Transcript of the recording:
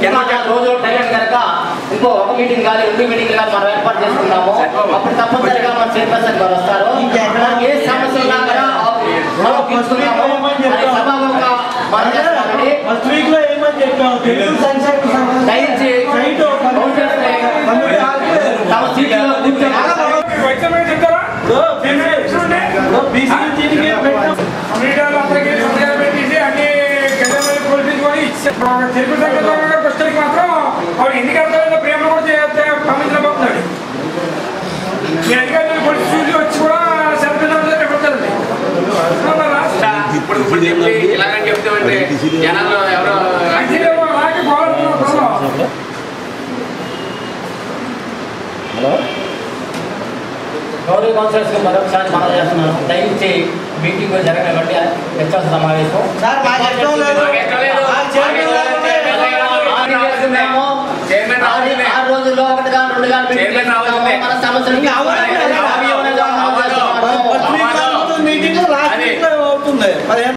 ఇంకా నాలుగు రోజులు టైం కనుక ఇంకో ఒక మీటింగ్ కానీ రెండు మీటింగ్ కానీ మనం ఏర్పాటు చేసుకుందాము అప్పుడు తప్పనిసరిగా మన చైర్పర్సన్ గారు వస్తారు మనకి ఏ సమస్య ఉన్నా కూడా మనం తీసుకున్నాము అది సభాముఖంగా మనం చేస్తామండి ఫస్ట్ వీక్ లో ఏమని చెప్పాము తెలుగు సంక్షేమ సంఘం దయచేసి సైట్ ఓపెన్ కౌన్సిలర్స్ని తమ సీట్లో కూర్చొని వైద్యమైన చెప్తారా బీసీ దీనికి పెట్టాం మీడియాలో అందరికీ సంతకాలు పెట్టేసి అన్ని గజాలు పోల్పించుకొని ఇచ్చారు తెలుగు సంఘటన క్వశ్చన్కి మాత్రం ఆవిడ ఎన్ని గంటల ప్రేమ కూడా చేస్తే పంపించలేకపోతున్నాడు మీ అధికారులు పోలీసు చూసి వచ్చి కూడా సెలబ్రేషన్ పెడతారండి ఇప్పుడు ఇప్పుడు చెప్పి ఇలాగని చెప్తామంటే జనాలు ఎవరో అంటే అలాగే బాగుంటున్నాం గౌరవ కౌన్సిలర్స్ మరొకసారి మనం చేస్తున్నాను దయచేసి మీటింగ్ జరగనివ్వండి వ్యత్యాస సమావేశం సార్ మాకు ఇష్టం లేదు మాకు ఇష్టం లేదు. మాకు చైర్మన్ గారు ఉంటే ఆరు చేస్తున్నాము. చైర్మన్ ఆరు రావాల్సిందే. ఆరు రోజుల్లో ఒకటి కానీ రెండు కానీ మీటింగ్ చైర్మన్ రావాల్సిందే. మన సమస్యలు ఇంకా అవ్వలేదు. అవి ఏమైనా అవ్వదు. చేస్తున్నాము. ఫస్ట్ వీక్ లో అవుతుంది మీటింగ్ లాస్ట్ అది. వీక్ లో అవుతుంది పదిహేను